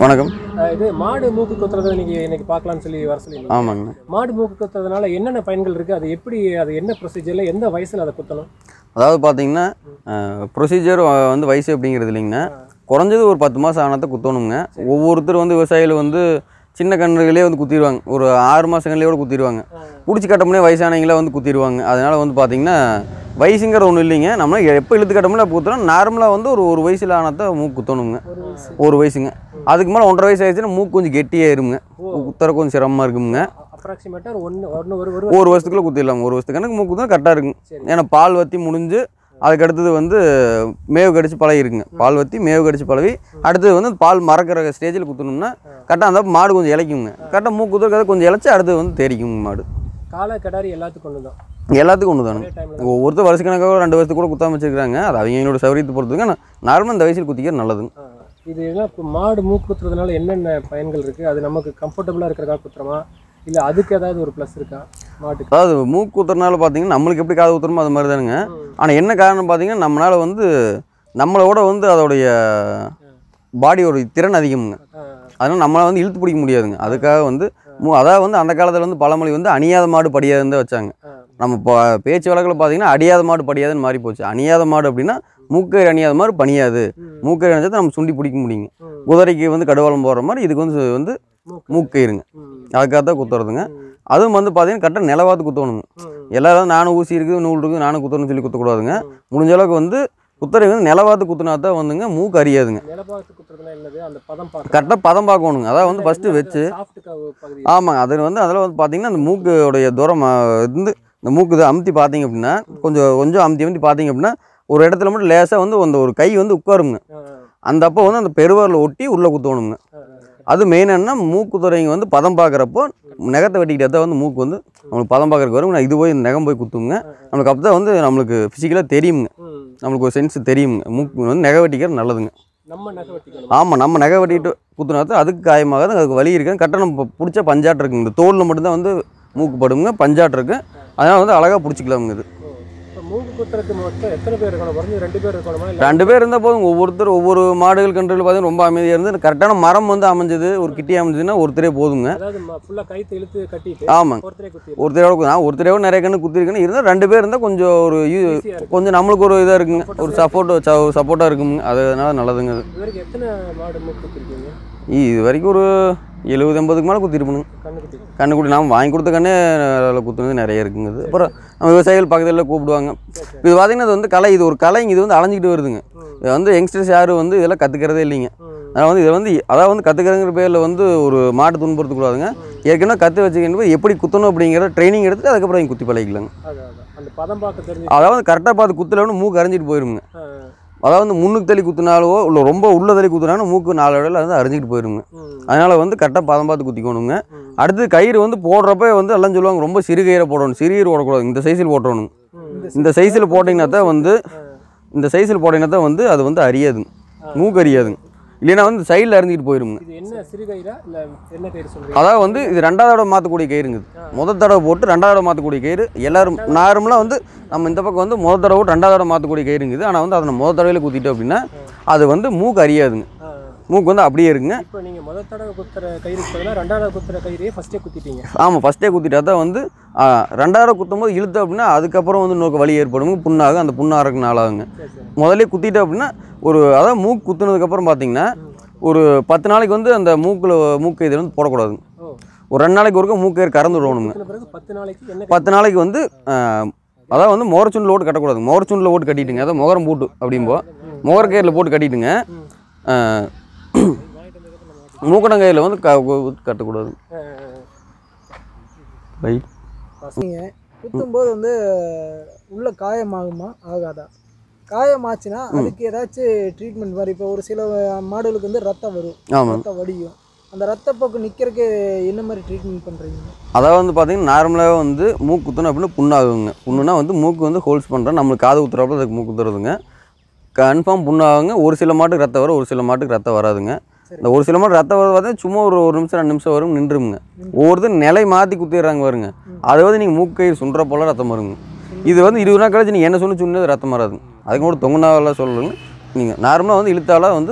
வணக்கம் அஹ் இது மாடு மூக்கு குத்துறதை நீங்க இன்னைக்கு பார்க்கலாம்னு சொல்லி வர சொல்லி ஆமாங்கண்ணா மாடு மூக்கு குத்துறதுனால என்னென்ன பயன்கள் இருக்கு அது எப்படி அது என்ன ப்ரொசீஜர்ல எந்த வயசுல அதை குத்தணும் அதாவது பார்த்தீங்கன்னா ப்ரொசீஜர் வந்து வயசு அப்படிங்கிறது இல்லைங்கண்ணா குறைஞ்சது ஒரு பத்து மாதம் ஆனத்தை குத்தணுங்க ஒவ்வொருத்தர் வந்து விவசாயிகள் வந்து சின்ன கன்றுகளே வந்து குத்திடுவாங்க ஒரு ஆறு மாதம் கன்றுகளோட குத்திடுவாங்க பிடிச்சி கட்டமுனே வயசானவங்களே வந்து குத்திடுவாங்க அதனால் வந்து பார்த்தீங்கன்னா வயசுங்கிறது ஒன்றும் இல்லைங்க நம்ம எப்போ இழுத்து கட்டமுனே அப்போ குத்துறோம் நார்மலாக வந்து ஒரு ஒரு வயசில் ஆனத்தை மூக்கு குத்தணுங்க ஒரு வயசு ஒரு வயசுங்க அதுக்கு மேலே ஒன்றரை வயசு ஆயிடுச்சுன்னா மூக்கு கொஞ்சம் கெட்டியாயிருங்க குத்துற கொஞ்சம் சிரமமாக இருக்குங்க அப்ராக்சிமேட்டா ஒன்று ஒன்று ஒரு ஒரு ஒரு வருஷத்துக்குள்ள குத்திடலாம் ஒரு வருஷத்துக்கு கணக்கு மூக்கு தான் கரெக்டாக இருக்குங்க சரி. ஏன்னா பால் வத்தி முடிஞ்சு அதுக்கு அடுத்தது வந்து மேவு கடிச்சு பழகிருக்குங்க பால் வத்தி மேவு கடிச்சு பழகி அடுத்தது வந்து பால் மறக்கிற ஸ்டேஜில் குத்தணும்னா கரெக்டாக அந்த மாடு கொஞ்சம் இளைக்குங்க கரெக்டாக மூக்கு குத்துறதுக்கு கொஞ்சம் இளைச்சி அடுத்தது வந்து தெரிக்குங்க மாடு காலை கடாரி எல்லாத்துக்கும் ஒன்று தான் எல்லாத்துக்கும் ஒன்று தானுங்க ஒரே டைம்ல ஒவ்வொருத்தர் வருஷக்கணக்காக ரெண்டு வருஷத்துக்கு கூட குத்தாம வச்சிருக்காங்க அது அவங்களோட சௌரியத்தை பொறுத்துங்க ஆனால் நார்மலாக இந்த வயசில் குத்திக்கிறது நல்லதுங்க இது என்ன இப்போ மாடு மூக்கு குத்துறதுனால என்னென்ன பயன்கள் இருக்கு அது நமக்கு கம்ஃபர்டபுளாக இருக்கிறதா குத்துறோமா இல்லை அதுக்கு ஏதாவது ஒரு ப்ளஸ் இருக்கா மாட்டுக்கு அதாவது மூக்கு குத்துறதுனால பார்த்தீங்கன்னா நம்மளுக்கு எப்படி காது குத்துறமோ அது மாதிரி தானுங்க ஆனால் என்ன காரணம் பார்த்தீங்கன்னா நம்மளால் வந்து நம்மளோட வந்து அதோடைய பாடியோட திறன் அதிகமுங்க ஆ, அதனால் நம்மளால் வந்து இழுத்து பிடிக்க முடியாதுங்க அதுக்காக வந்து மூ அதாவது வந்து அந்த காலத்தில் வந்து பழமொழி வந்து அணியாத மாடு படியாதுன்னு தான் வச்சாங்க ஆ, நம்ம இப்போ பேச்சு வழக்கில் பார்த்தீங்கன்னா அடியாத மாடு படியாதுன்னு மாறி போச்சு அணியாத மாடு அப்படின்னா மூக்கை அணியாத மாடு பணியாது ம், மூக்கை அணிச்சா நம்ம சுண்டி பிடிக்க முடியுங்க ம், குதிரைக்கு வந்து கடுவாளம் போடுற மாதிரி இதுக்கு வந்து வந்து மூக்கு. மூக்கயிறுங்க ம், அதுக்காக தான் குத்துறதுங்க ம், அதுவும் வந்து பார்த்தீங்கன்னா கரெக்டாக நிலவாத்து குத்தணுங்க ம், எல்லாரும் நானும் ஊசி இருக்குது நூல் இருக்குது நானும் குத்தணும்னு சொல்லி குத்தக்கூடாதுங்க ம். முடிஞ்ச அளவுக்கு வந்து குத்தரை வந்து நிலவாத்து குத்துனா தான் வந்துங்க மூக்கு அறியாதுங்க நிலப்பாத்து குத்துறதுனா என்னது அந்த பதம் பார்க்க கரெக்டாக பதம் பார்க்கணுங்க அதாவது வந்து ஃபஸ்ட்டு வச்சு சாஃப்ட் பகுதி ஆமாங்க அது வந்து அதில் வந்து பார்த்தீங்கன்னா அந்த மூக்குடைய தூரம் ஆ, இருந்து இந்த மூக்கு இதை அமுத்தி பார்த்தீங்க அப்படின்னா கொஞ்சம் கொஞ்சம் அமுத்தி அமுத்தி பார்த்தீங்க அப்படின்னா ஒரு இடத்துல மட்டும் லேசாக வந்து அந்த ஒரு கை வந்து உட்காருங்க ஆ, அந்த அப்போ வந்து அந்த பெருவரில் ஒட்டி உள்ளே குத்தணுங்க ஆ, அது மெயின் என்ன மூக்கு துறைங்க வந்து பதம் பார்க்குறப்போ நகத்தை வெட்டிக்கிட்டே தான் வந்து மூக்கு வந்து நம்மளுக்கு பதம் பார்க்குறக்கு வரும் நான் இது போய் இந்த நகம் போய் குத்துங்க நம்மளுக்கு அப்போ தான் வந்து நம்மளுக்கு ஃபிசிக்கலாக தெரியுங்க ம். நம்மளுக்கு ஒரு சென்ஸ் தெரியுங்க மூக்கு வந்து நகை வெட்டிக்கிறது நல்லதுங்க நம்ம நகை வெட்டிக்கணும் ஆமாம் நம்ம நகை வெட்டிட்டு குத்துனா தான் அதுக்கு காயமாகாது அதுக்கு வலி இருக்குது கரெக்டாக நம்ம பிடிச்ச பஞ்சாட்டு இருக்குங்க இந்த தோலில் மட்டும்தான் வந்து மூக்கு படுங்க பஞ்சாட்டு இருக்கு அதனால் வந்து அழகாக பிடிச்சிக்கலாமுங்க இது ஓ. இப்ப மூக்கு குத்துறதுக்கு மொத்தம் எத்தனை பேர் இருக்கணும் குறைஞ்சு ரெண்டு பேர் இருக்கணுமா இல்லை ரெண்டு பேர் இருந்தால் போதும் ஒவ்வொருத்தர் ஒவ்வொரு மாடுகள் கன்றுகள் பார்த்தீங்கன்னா ரொம்ப அமைதியாக இருந்து கரெக்டான மரம் வந்து அமைஞ்சது ஒரு கிட்டி அமைஞ்சதுன்னா ஒருத்தரே போதுங்க அதாவது ஃபுல்லாக கைத்து இழுத்து கட்டிட்டு ஆமாங்க ஒருத்தரே குத்தி ஒருத்தரோட நான் ஒருத்தரோட நிறைய கண்ணு குத்திருக்கேன்னு இருந்தால் ரெண்டு பேர் இருந்தால் கொஞ்சம் ஒரு யூ- ஈஸியாக இருக்கு கொஞ்சம் நம்மளுக்கு ஒரு இதாக இருக்குங்க ஒரு சப்போர்ட் சப்போர்ட்டாக இருக்குங்க அதனால நல்லதுங்க அது இது வரைக்கும் எத்தனை மாடு மூக்கு குத்திருக்கீங்க இது வரைக்கும் ஒரு எழுபது எண்பதுக்கு மேலே குத்திருப்பணுங்க கண்ணு குத்தி கண்ணுக்குட்டி நாம் வாங்கி கொடுத்த கண்ணே அதில் குத்துனது நிறைய இருக்குங்க இது அப்புறம் நம்ம விவசாயிகள் பக்கத்தில் கூப்பிடுவாங்க சரி சரி இது பார்த்தீங்கன்னா இது வந்து கலை இது ஒரு கலைங்க இது வந்து அலைஞ்சிக்கிட்டு வருதுங்க ம். இது வந்து யங்ஸ்டர்ஸ் யாரும் வந்து இதெல்லாம் கற்றுக்கிறதே இல்லைங்க ம். அதனால் வந்து இதை வந்து அதாவது வந்து கற்றுக்கிறங்கிற பேரில் வந்து ஒரு மாட்டு துன்புறுத்தக்கூடாதுங்க ஏற்கனவே கற்று வச்சுக்கிட்டு போய் எப்படி குத்தணும் அப்படிங்கிற ட்ரைனிங் எடுத்துட்டு அதுக்கப்புறம் இங்கே குத்தி பழகிக்கலாங்க அதான் அதான் அந்த பதம் பார்க்க தெரிஞ்சு அதாவது கரெக்டாக பார்த்து குத்தலன்னு மூக்கு அரைஞ்சிட்டு போயிருங்க ஆ, அதாவது வந்து முன்னுக்கு தள்ளி குத்துனாலோ இல்லை ரொம்ப உள்ள தள்ளி குத்துனாலும் மூக்கு நாலு இடையில வந்து அரைஞ்சிட்டு போயிருங்க ம், அதனால் வந்து கரெக்டாக பதம் பார்த்து குத்திக்கணுங்க ம், அடுத்து கயிறு வந்து போடுறப்ப வந்து எல்லாம் சொல்லுவாங்க ரொம்ப சிறு கயிறை போடணும் சிறு கயிறு போடக்கூடாது இந்த சைஸில் போட்டணும் ம். இந்த சைஸில் போட்டிங்கன்னா தான் வந்து ஆ, இந்த சைஸில் போட்டிங்கன்னா தான் வந்து அது வந்து அறியாதுங்க மூக்கு அறியாதுங்க இல்லைன்னா வந்து சைடில் அறிஞ்சிட்டு போயிருங்க இது என்ன சிறுகயிறா இல்லை என்ன கயிறு சொல்றீங்க அதாவது வந்து இது ரெண்டாவது தடவை மாற்றக்கூடிய கயிறுங்க இது. முதல் தடவை போட்டு ரெண்டாவது தடவை மாற்றக்கூடிய கயிறு எல்லாரும் நார்மலாக வந்து நம்ம இந்த பக்கம் வந்து முதல் தடவை போட்டு ரெண்டாவது தடவை மாற்றக்கூடிய கயிறுங்க இது ஆனால் வந்து அதை நம்ம முதல் தடவையில் குத்திட்டோம் அப்படின்னா அது வந்து மூக்கு அறியாதுங்க ஆ, மூக்கு வந்து அப்படியே இருக்குங்க இப்போ நீங்க முதல் தடவை குத்துற கயிறுக்கு பதிலாக ரெண்டாவது குத்துற கயிறையே ஃபர்ஸ்டே குத்திட்டீங்க ஆமாம் ஃபஸ்ட்டே குத்திட்டா தான் வந்து ஆ, ரெண்டாயிரம் குத்தும் போது இழுத்தோம் அப்படின்னா அதுக்கப்புறம் வந்து இன்னொரு வலி ஏற்படும் புண்ணாகும் அந்த புண்ணாகிறக்கு நாளாகுங்க சரி சரி முதல்ல குத்திட்டோம் அப்படின்னா ஒரு அதாவது மூக்கு குத்துனதுக்கப்புறம் பார்த்தீங்கன்னா ஒரு பத்து நாளைக்கு வந்து அந்த மூக்கில் மூக்கு இதில் வந்து போடக்கூடாதுங்க ஓ ஒரு ரெண்டு நாளைக்கு ஒருக்க மூக்கு ஏறு கறந்து விடணுங்க குத்தின பிறகு பத்து நாளைக்கு என்ன பத்து நாளைக்கு வந்து ஆ, அதாவது வந்து மோரச்சுண்டில் ஓட்டு கட்டக்கூடாது மோரச்சுண்டில் ஓட்டு கட்டிட்டுங்க அதாவது முகரம் போட்டு அப்படிம்போ முகரக்கயிறில் போட்டு கட்டிட்டுங்க ம். மூக்கடங்கயிறில் வந்து க கட்டக்கூடாது ஆ, ரைட் குத்தும்போது வந்து உள்ள காயமாகுமா ஆகாதா காயமாச்சுன்னா அதுக்கு ஏதாச்சும் ட்ரீட்மெண்ட் மாதிரி இப்போ ஒரு சில மாடுகளுக்கு வந்து ரத்தம் வரும் ஆமாம் ரத்தம் வடியும் அந்த ரத்தப்போக்கு நிற்கிறதுக்கு என்ன மாதிரி ட்ரீட்மெண்ட் பண்ணுறீங்க அதாவது வந்து பார்த்தீங்கன்னா நார்மலாகவே வந்து மூக்கு குத்தணும் அப்படின்னு புண்ணாகுங்க புண்ணுனா வந்து மூக்கு வந்து ஹோல்ஸ் பண்ணுறோம் நம்மளுக்கு காது குத்துறப்ப அதுக்கு மூக்கு குத்துறதுங்க கன்ஃபார்ம் புண்ணாகுங்க ஒரு சில மாட்டுக்கு ரத்தம் வரும் ஒரு சில மாட்டுக்கு ரத்தம் வராதுங்க சரி. இந்த ஒரு சில மாட்டு ரத்தம் வர பார்த்தா சும்மா ஒரு ஒரு நிமிஷம் ரெண்டு நிமிஷம் வரும் நின்றுங்க ஒவ்வொருத்தர் நிலை மாற்றி குத்திடுறாங்க வருங்க அது வந்து நீங்கள் மூக்கு கயிறு சுண்டுற போல ரத்தம் வருங்க இது வந்து இருபது நாள் கழிச்சு நீங்கள் என்ன சொல்லி சொன்னது ரத்தம் வராதுங்க அதுக்கு மட்டும் தொங்குனாவெல்லாம் சொல்லலுங்க நீங்கள் நார்மலாக வந்து இழுத்தாலாம் வந்து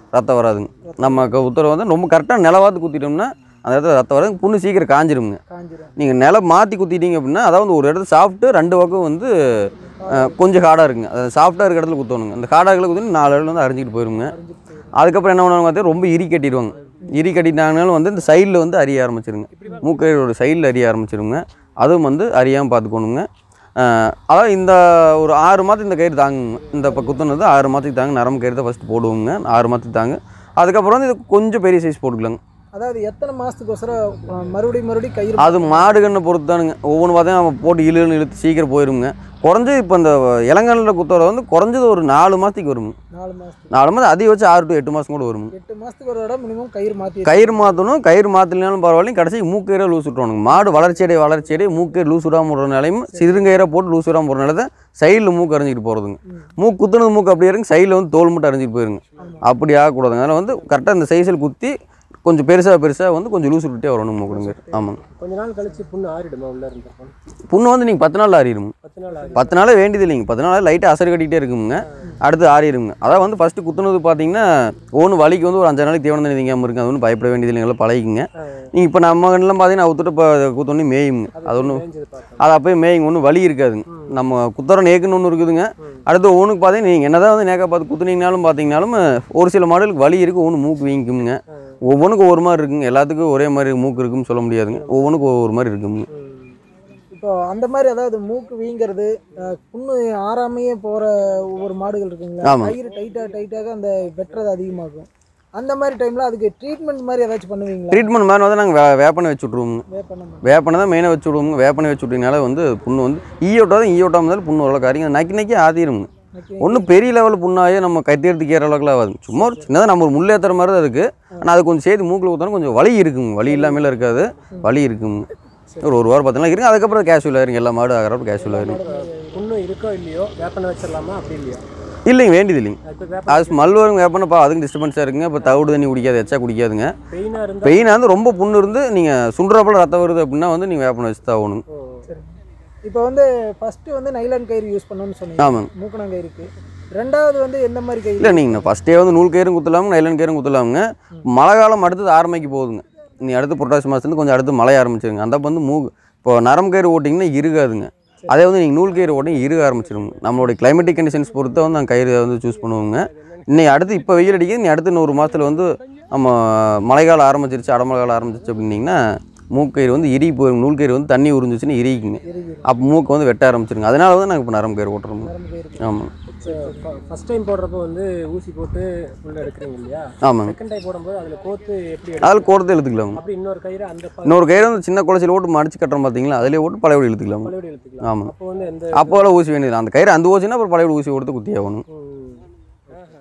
ரத்தம் வராதுங்க நம்ம க- உத்தரவு வந்து ரொம்ப கரெக்டாக நிலவாத்து குத்திட்டோம்னா அந்த இடத்துல ரத்தம் வராது புண்ணு சீக்கிரம் காஞ்சிருங்க காஞ்சிரும் நீங்கள் நிலம் மாற்றி குத்திட்டீங்க அப்படின்னா அதாவது ஒரு இடத்துல சாப்பிட்டு ரெண்டு பக்கம் வந்து அஹ், கொஞ்சம் ஹார்டாக இருக்குங்க அது சாஃப்டாக இருக்க இடத்துல குத்தணுங்க அந்த ஹார்டாக இருக்கிற குத்தி நாலு இடத்துல வந்து அரைஞ்சிட்டு போயிருங்க அதுக்கப்புறம் என்ன பண்ணுவாங்க பார்த்தா ரொம்ப இரி கட்டிடுவாங்க இரி கட்டிட்டாங்கனாலும் வந்து இந்த சைடில் வந்து அறிய ஆரம்பிச்சிருங்க மூக்கையோட சைடில் அறிய ஆரம்பிச்சிருங்க அதுவும் வந்து அறியாமல் பார்த்துக்கணுங்க அஹ், அதாவது இந்த ஒரு ஆறு மாதம் இந்த கயிறு தாங்குங்க இந்த இப்போ குத்துனது ஆறு மாதத்துக்கு தாங்க நரம்பு கயிறு தான் ஃபஸ்ட்டு போடுவோங்க ஆறு மாதத்துக்கு தாங்க அதுக்கப்புறம் வந்து இது கொஞ்சம் பெரிய சைஸ் போட்டுக்கலாங்க அதாவது எத்தனை மாசத்துக்கோசரம் அஹ், மறுபடியும் மறுபடியும் கயிறு அது மாடு கண்ணை பொறுத்து தானுங்க ஒவ்வொன்று பார்த்தா நம்ம போட்டு இழுன்னு இழுத்து சீக்கிரம் போயிருங்க குறைஞ்சது இப்போ இந்த இளங்கல்ல குத்தோட வந்து குறைஞ்சது ஒரு நாலு மாதத்துக்கு வருங்க நாலு மாசத்துக்கு நாலு மாதம் அதிக வச்சு ஆறு டு எட்டு மாதம் கூட வருங்க எட்டு மாசத்துக்கு ஒரு இடம் மினிமம் கயிறு மாத்தி கயிறு மாற்றணும் கயிறு மாற்றலைனாலும் பரவாயில்லைங்க கடைசி மூக்கயிறை லூஸ் விட்டுருவானுங்க மாடு வளர்ச்சியடைய வளர்ச்சியடைய மூக்கயிறு லூஸ் விடாமல் போடுற நிலையும் சிறுங்கயிறை போட்டு லூஸ் விடாமல் போகிற நிலை தான் சைடில் மூக்கு அரைஞ்சிட்டு போகிறதுங்க மூக்கு குத்துனது மூக்கு அப்படியே இருங்க சைடில் வந்து தோல் மட்டும் அரைஞ்சிட்டு போயிருங்க அப்படி ஆகக்கூடாதுங்க அதனால் வந்து கரெக்டாக இந்த சைஸில் குத்தி கொஞ்சம் பெருசாக பெருசாக வந்து கொஞ்சம் லூஸ் விட்டுட்டே வரணும் மூக்குடுங்க ஆமாங்க கொஞ்ச நாள் கழிச்சு புண்ணு ஆறிடுமா உள்ள இருந்த புண் புண்ணு வந்து நீங்கள் பத்து நாள் ஆறிடுங்க பத்து நாள் ஆறி பத்து நாளே வேண்டியது இல்லைங்க பத்து நாள் லைட்டாக அசர் கட்டிகிட்டே இருக்குங்க அடுத்து ஆறிடுங்க அதான் வந்து ஃபஸ்ட்டு குத்துனது பார்த்தீங்கன்னா ஒன்று வலிக்கு வந்து ஒரு அஞ்சு நாளைக்கு தேவன நீங்காமல் இருக்கு அது ஒன்றும் பயப்பட வேண்டியது இல்லைங்க எல்லாம் பழகிங்க நீங்கள் இப்போ நம்ம கண்ணெலாம் பார்த்தீங்கன்னா அவுத்துட்டு இப்போ குத்தோன்னே மேயுங்க அது ஒன்றும் மேய்ஞ்சது பார்த்தோம் அது அப்போயே மேயுங்க ஒன்றும் வலி இருக்காதுங்க நம்ம குத்துற நேக்குன்னு ஒன்று இருக்குதுங்க அடுத்து ஒவ்வொன்றுக்கு பார்த்தீங்கன்னா நீங்கள் என்னதான் வந்து நேக்கா பார்த்து குத்துனீங்கனாலும் பார்த்தீங்கனாலும் ஒரு சில மாடலுக்கு வலி இருக்குது ஒன்று மூக்கு வீங்கிக்குங்க ஒவ்வொன்றுக்கும் ஒவ்வொரு மாதிரி இருக்குங்க எல்லாத்துக்கும் ஒரே மாதிரி மூக்கு இருக்குன்னு சொல்ல முடியாதுங்க ஒவ்வொன்றுக்கும் ஒவ்வொரு மாதிரி இருக்குங்க இப்போ அந்த மாதிரி அதாவது மூக்கு வீங்கிறது அஹ், புண்ணு ஆறாமையே போற ஒவ்வொரு மாடுகள் இருக்குங்களா ஆமா. கயிறு டைட்டா டைட்டாக அந்த வெட்டுறது அதிகமாகும் அந்த மாதிரி டைம்ல அதுக்கு ட்ரீட்மெண்ட் மாதிரி ஏதாச்சும் பண்ணுவீங்களா ட்ரீட்மெண்ட் மாதிரி வந்து நாங்கள் வே வேப்பனை வச்சு விட்ருவோங்க வேப்ப நம்ம வேப்பனை தான் மெயினாக வச்சு விடுவோங்க வேப்பனை வச்சு விட்டீங்கனால வந்து புண்ணு வந்து ஈயோட்டா தான் ஈயோட்டா இருந்தாலும் புண்ணு அவ்வளோ காரிங்க நக்கி நக்கி ஆதிருங்க Okay. ஒன்றும் பெரிய லெவலில் புண்ணாயே நம்ம கைத்தெடுத்து கேற அளவுக்குலாம் ஆகாது சும்மா ஒரு சின்னதாக நம்ம ஒரு முள்ளேற்றுற மாதிரி தான் இருக்குது ஆனால் அது கொஞ்சம் சேர்த்து மூக்கில் ஊற்றினா கொஞ்சம் வலி இருக்குங்க வலி இல்லாமலாம் இருக்காது வலி இருக்குங்க ஒரு ஒரு வாரம் பத்து நாள் இருக்குங்க அதுக்கப்புறம் கேஷுவல் ஆயிருங்க எல்லா மாடு ஆகிறப்ப கேஷுவல் ஆயிருங்க புண்ணு இருக்கோ இல்லையோ வேப்பனை வச்சிடலாமா அப்படி இல்லையா இல்லைங்க வேண்டியது இல்லைங்க இப்போ வேப்ப அது ஸ்மெல் வருங்க வேப்பனப்பா அதுக்கு டிஸ்டர்பன்ஸாக இருக்குங்க இப்போ தவிடு தண்ணி குடிக்காது எச்சா குடிக்காதுங்க பெயினாக இருந்தால் பெயினாக வந்து ரொம்ப புண்ணு இருந்து நீங்கள் சுண்டுறப்பல ரத்தம் வருது அப்படின்னா வந்து நீங்கள் வேப்பனை வச்சு தான் ஆகணும் ஓ சரி இப்போ வந்து ஃபர்ஸ்ட் வந்து நைலான் கயிறு யூஸ் பண்ணணும்னு சொன்னீங்க ஆமாங்க மூக்கணாங்கயிறுக்கு ரெண்டாவது வந்து எந்த மாதிரி கயிறு இல்லை நீங்கள் ஃபஸ்ட்டே வந்து நூல் கயிறும் குத்தலாமுங்க நைலன் கயிறும் குத்தலாமுங்க மழை காலம் அடுத்தது ஆரம்பிக்க போகுதுங்க நீ அடுத்து புரட்டாசி மாதத்துலேருந்து கொஞ்சம் அடுத்து மழை ஆரம்பிச்சிருங்க அந்த அப்போ வந்து மூ இப்போ நரம்பு கயிறு ஓட்டிங்கன்னா இருகாதுங்க அதே வந்து நீங்கள் நூல் கயிறு ஓட்டிங்க இருக ஆரம்பிச்சிருங்க நம்மளுடைய கிளைமேட்டிக் கண்டிஷன்ஸ் பொறுத்து வந்து நாங்கள் கயிறு வந்து சூஸ் பண்ணுவோங்க இன்னைக்கு அடுத்து இப்போ வெயில் அடிக்குது நீ அடுத்து இன்னொரு மாதத்தில் வந்து நம்ம மழைக்காலம் ஆரம்பிச்சிருச்சு அடமழை காலம் ஆரம்பிச்சிருச்சு அப்படின்னீங்கன்னா மூக்கயிறு வந்து இறுகி போயிடும் நூல் கயிறு வந்து தண்ணி உறிஞ்சிச்சுன்னு இறுகிக்குங்க அப்போ மூக்கு வந்து வெட்ட ஆரம்பிச்சிருங்க அதனால வந்து நாங்கள் இப்போ நரம்பு கயிறு ஓட்டுறோம் நரம்பு கயிறு ஆமாம் ஃபர்ஸ்ட் டைம் போடுறப்போ வந்து ஊசி போட்டு உள்ள எடுக்கிறீங்க இல்லையா ஆமாங்க செகண்ட் டைம் போடும்போது அதில் கோத்து எப்படி எடுக்கும் அதில் கோர்த்து எழுத்துக்கலாங்க அப்படி இன்னொரு கயிறு அந்த ப- இன்னொரு கயிறு வந்து சின்ன குளச்சியில் ஓட்டு மடிச்சு கட்டுறோம் பார்த்தீங்களா அதிலே ஓட்டு பழையபடி இழுத்துக்கலாம் பழையபடி இழுத்துக்கலாம் ஆமாம் அப்போ வந்து எந்த அப்போலாம் ஊசி வேண்டியது அந்த கயிறு அந்த ஊசினா அப்புறம் பழையபடி ஊசி கொடுத்து குத்தி ஆகணும் ம். ஆஹா.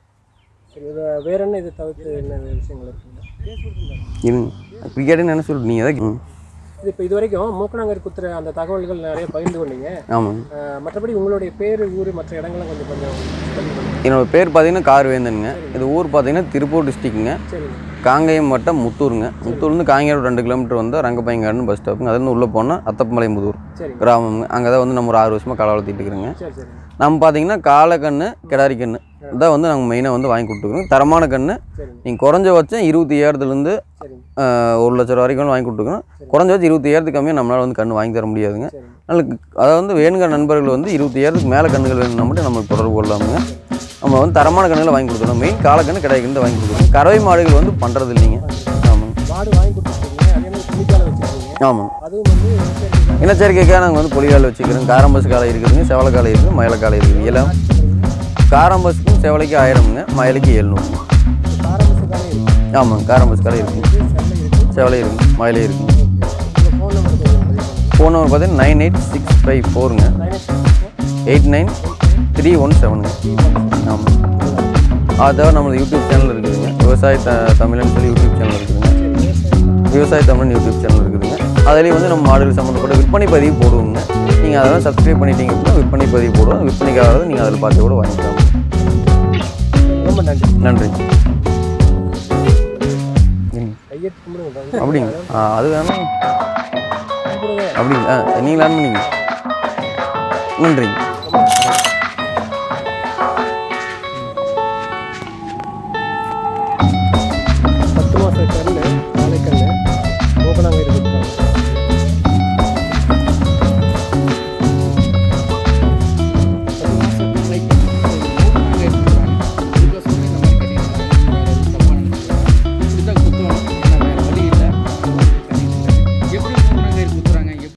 சரி இது வேற என்ன இதை தவிர்த்து என்ன விஷயங்கள் இருக்குங்க இருங்க இப்படி கேட்டேன்னு என்ன சொல்லிட்டு நீங்கள் தான் ம் இது இப்போ இது வரைக்கும் மூக்கனாங்கர் குத்துற அந்த தகவல்கள் நிறைய பகிர்ந்து கொண்டீங்க ஆமாங்க அஹ், மற்றபடி உங்களுடைய பேர் ஊர் மற்ற இடங்கள்லாம் கொஞ்சம் கொஞ்சம் பதிவு பண்ணுங்க என்னோட பேர் பார்த்தீங்கன்னா கார்வேந்தனுங்க இது ஊர் பார்த்தீங்கன்னா திருப்பூர் டிஸ்ட்ரிக்ட்டுங்க சரிங்க காங்கேயம் வட்டம் முத்தூருங்க முத்தூர்லேருந்து காங்கேயம் ரெண்டு கிலோமீட்டர் வந்து ரங்கப்பையங்காடுன்னு பஸ் ஸ்டாப்புங்க அதுலேருந்து உள்ளே போனால் அத்தப்பமலை முதூர் சரிங்க கிராமங்க அங்கே தான் வந்து நம்ம ஒரு ஆறு வருஷமாக களை வளர்த்திட்டு இருக்கிறோங்க சரி சரிங்க நம்ம பார்த்தீங்கன்னா காளைக்கண்ணு கிடாரி கண்ணு இதான் வந்து நாங்கள் மெயினாக வந்து வாங்கி கொடுத்துருக்கோம் தரமான கண்ணு சரிங்க நீங்கள் குறைஞ்சபட்சம் இருபத்தி ஏழத்துலேருந்து சரிங்க ஒரு லட்ச ரூபா வரைக்கும் வாங்கி கொடுத்துருக்கோம் குறைஞ்சபட்சம் இருபத்தி ஏழத்துக்கு கம்மியாக நம்மளால் வந்து கன்று வாங்கி தர முடியாதுங்க சரிங்க அதனால் அதாவது வந்து வேணுங்கிற நண்பர்கள் வந்து இருபத்தி ஏழுக்கு மேலே கண்ணுகள் வேணும்னா மட்டும் நம்மளுக்கு தொடர்பு கொள்ளாமுங்க நம்ம வந்து தரமான கண்ணுகளை வாங்கி கொடுத்துருவோம் மெயின் காலக்கண்ணு கிடையாது வாங்கி கொடுத்துருவோம் கறவை மாடுகள் வந்து பண்ணுறது இல்லைங்க ஆமாங்க மாடு வாங்கி கொடுத்துருக்கீங்க அதே மாதிரி துணிக்கால வச்சுருக்கீங்க ஆமாங்க அதுவும் வந்து சரி, இனச்சேர்க்கைக்காக நாங்கள் வந்து பொலிகால் வச்சுக்கிறோம் காரம்பஸ் காலை இருக்குதுங்க செவலை காலை இருக்குது மயில காலை இருக்குது எல்லாம் காரம்பஸுக்கும் செவலைக்கு ஆயிரமுங்க மயிலுக்கு எழுநூறுங்க ஆரம்பிச்சதாலே இருக்கு ஆமாங்க காரம்பஸ் காலை இருக்குங்க செல்ல இருக்கு செவலை இருக்குங்க மயிலே இருக்குங்க உங்கள் ஃபோன் நம்பர் கொஞ்சம் பதிவு பண்ணுங்க ஃபோன் நம்பர் பார்த்தீங்கன்னா நைன் எயிட் சிக்ஸ் ஃபைவ் ஃபோருங்க nine eight six eight nine three one செவனுங்க ஆமாம் அதாவது நம்மளது யூடியூப் சேனல் இருக்குதுங்க விவசாய த தமிழன் சொல்லி யூடியூப் சேனல் இருக்குதுங்க விவசாய தமிழன் யூடியூப் சேனல் இருக்குதுங்க அதுலேயும் வந்து நம்ம மாடுகள் சம்மந்தப்பட்ட விற்பனை பதிவு போடுவோங்க நீங்கள் அதெல்லாம் சப்ஸ்கிரைப் பண்ணிட்டீங்க அப்படின்னா விற்பனை பதிவு போடுவோம் விற்பனைக்காக நீங்கள் அதில் பார்த்து கூட வாங்கிக்கலாம் ரொம்ப நன்றி நன்றி ம், கையெழுத்து கும்பிடுங்க அப்படிங்க ஆ அது வேணாம் கும்பிடுங்க அப்படிங்க ஆ நீங்களா பண்ணீங்க நன்றிங்க ரொம்ப நன்றி.